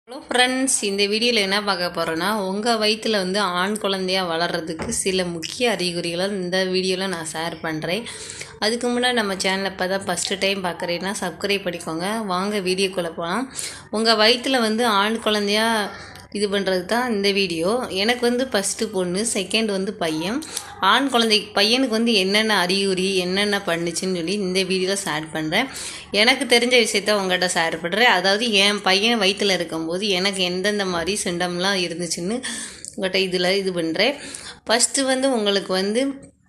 hello friends இந்த வீடியோவில் என்ன பார்க்க போகிறோன்னா உங்கள் வயிற்றில் வந்து ஆண் குழந்தையா வளர்கிறதுக்கு சில முக்கிய அறிகுறிகளை இந்த வீடியோவில் நான் ஷேர் பண்ணுறேன் அதுக்கு முன்னாடி நம்ம சேனலை இப்போ தான் ஃபஸ்ட்டு டைம் பார்க்குறீங்கன்னா சப்ஸ்கிரைப் பண்ணிக்கோங்க வாங்க வீடியோக்குள்ளே போகலாம் உங்கள் வயிற்றில் வந்து ஆண் குழந்தையா இது பண்ணுறது தான் இந்த வீடியோ எனக்கு வந்து ஃபஸ்ட்டு பொண்ணு செகண்ட் வந்து பையன் ஆண் குழந்தை பையனுக்கு வந்து என்னென்ன அறிகுறி என்னென்ன பண்ணுச்சுன்னு சொல்லி இந்த வீடியோவில் ஷேர் பண்ணுறேன் எனக்கு தெரிஞ்ச விஷயத்த உங்கள்கிட்ட ஷேர் பண்ணுறேன் அதாவது என் பையன் வயிற்றில் இருக்கும்போது எனக்கு எந்தெந்த மாதிரி சிண்டம்லாம் இருந்துச்சுன்னு உங்கள்கிட்ட இதில் இது பண்ணுறேன் ஃபஸ்ட்டு வந்து உங்களுக்கு வந்து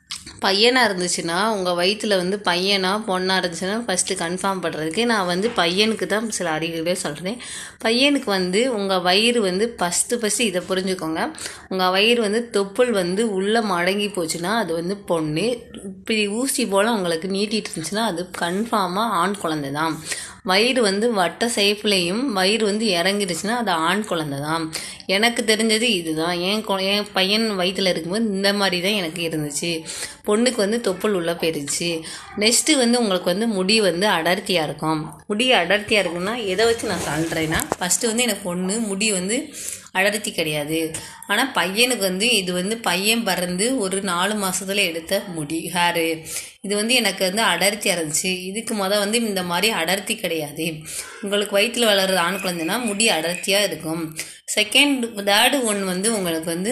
பையனாக இருந்துச்சுன்னா உங்கள் வயிற்றில் வந்து பையனா பொண்ணாக இருந்துச்சுன்னா ஃபஸ்ட்டு கன்ஃபார்ம் பண்ணுறதுக்கு நான் வந்து பையனுக்கு தான் சில அறிகுறிகளை சொல்கிறேன் பையனுக்கு வந்து உங்கள் வயிறு வந்து ஃபஸ்ட்டு ஃபஸ்ட்டு இதை புரிஞ்சுக்கோங்க உங்கள் வயிறு வந்து தொப்புள் வந்து உள்ளே மடங்கி போச்சுன்னா அது வந்து பொண்ணு இப்படி ஊசி போல் உங்களுக்கு நீட்டிட்டு இருந்துச்சுன்னா அது கன்ஃபார்மாக ஆண் குழந்தை தான் வயிறு வந்து வட்ட சேஃப்லேயும் வயிறு வந்து இறங்கிடுச்சுன்னா அது ஆண் குழந்தை தான் எனக்கு தெரிஞ்சது இதுதான் என் கொ என் பையன் வயிற்றில் இருக்கும்போது இந்த மாதிரி தான் எனக்கு இருந்துச்சு பொண்ணுக்கு வந்து தொப்புள் உள்ளே போயிருச்சு நெக்ஸ்ட்டு வந்து உங்களுக்கு வந்து முடி வந்து அடர்த்தியாக இருக்கும் முடி அடர்த்தியாக இருக்குன்னா எதை வச்சு நான் சொல்கிறேன்னா ஃபஸ்ட்டு வந்து எனக்கு பொண்ணு முடி வந்து அடர்த்தி கிடையாது ஆனால் பையனுக்கு வந்து இது வந்து பையன் பிறந்து ஒரு நாலு மாதத்துல எடுத்த முடி ஹேரு இது வந்து எனக்கு வந்து அடர்த்தியாக இருந்துச்சு இதுக்கு மொதல் வந்து இந்த மாதிரி அடர்த்தி கிடையாது உங்களுக்கு வயிற்றில் வளர்கிற ஆண் குழந்தைனா முடி அடர்த்தியாக இருக்கும் செகண்ட் தேர்டு ஒன் வந்து உங்களுக்கு வந்து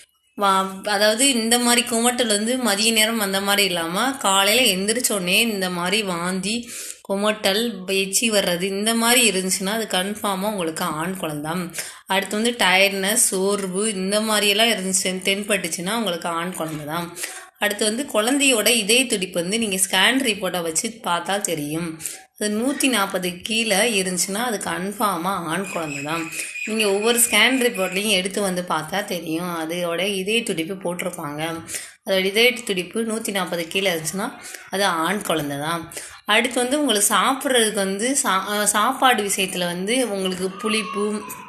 வா அதாவது இந்த மாதிரி குமட்டல் வந்து மதிய நேரம் அந்த மாதிரி இல்லாமல் காலையில் எந்திரிச்சோடனே இந்த மாதிரி வாந்தி குமட்டல் எச்சி வர்றது இந்த மாதிரி இருந்துச்சுன்னா அது கன்ஃபார்மாக உங்களுக்கு ஆண் குழந்தான் அடுத்து வந்து டயர்ட்னஸ் சோர்வு இந்த மாதிரியெல்லாம் இருந்துச்சு தென்பட்டுச்சுன்னா உங்களுக்கு ஆண் குழந்தை தான் அடுத்து வந்து குழந்தையோட இதய துடிப்பு வந்து நீங்கள் ஸ்கேன் ரிப்போர்ட்டை வச்சு பார்த்தா தெரியும் அது நூற்றி நாற்பது கீழே இருந்துச்சுன்னா அது கன்ஃபார்மாக ஆண் குழந்தை தான் நீங்கள் ஒவ்வொரு ஸ்கேன் ரிப்போர்ட்லேயும் எடுத்து வந்து பார்த்தா தெரியும் அதோட இதய துடிப்பு போட்டிருப்பாங்க அதோட இதய துடிப்பு நூற்றி நாற்பது கீழே இருந்துச்சுன்னா அது ஆண் குழந்தை தான் அடுத்து வந்து உங்களுக்கு சாப்பிட்றதுக்கு வந்து சா சாப்பாடு விஷயத்தில் வந்து உங்களுக்கு புளிப்பு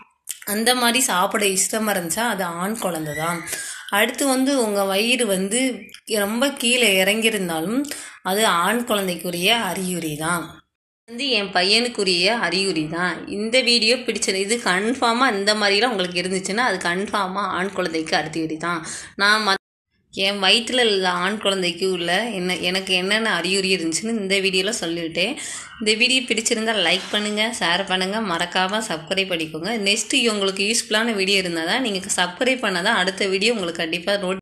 அந்த மாதிரி சாப்பிட இஷ்டமாக இருந்துச்சா அது ஆண் குழந்தை தான் அடுத்து வந்து உங்கள் வயிறு வந்து ரொம்ப கீழே இறங்கியிருந்தாலும் அது ஆண் குழந்தைக்குரிய அறிகுறி தான் வந்து என் பையனுக்குரிய அறிகுறி தான் இந்த வீடியோ பிடிச்சது இது கன்ஃபார்மாக இந்த மாதிரிலாம் உங்களுக்கு இருந்துச்சுன்னா அது கன்ஃபார்மாக ஆண் குழந்தைக்கு அறிகுறி தான் நான் ம என் வயிற்றில் உள்ள ஆண் குழந்தைக்கு உள்ள என்ன எனக்கு என்னென்ன அறிகுறி இருந்துச்சுன்னு இந்த வீடியோவில் சொல்லிவிட்டேன் இந்த வீடியோ பிடிச்சிருந்தால் லைக் பண்ணுங்கள் ஷேர் பண்ணுங்கள் மறக்காமல் சப்ஸ்கிரைப் பண்ணிக்கோங்க நெக்ஸ்ட்டு உங்களுக்கு யூஸ்ஃபுல்லான வீடியோ இருந்தால் தான் நீங்கள் சப்ஸ்கிரைப் பண்ணால் தான் அடுத்த வீடியோ உங்களுக்கு கண்டிப்பாக நோட்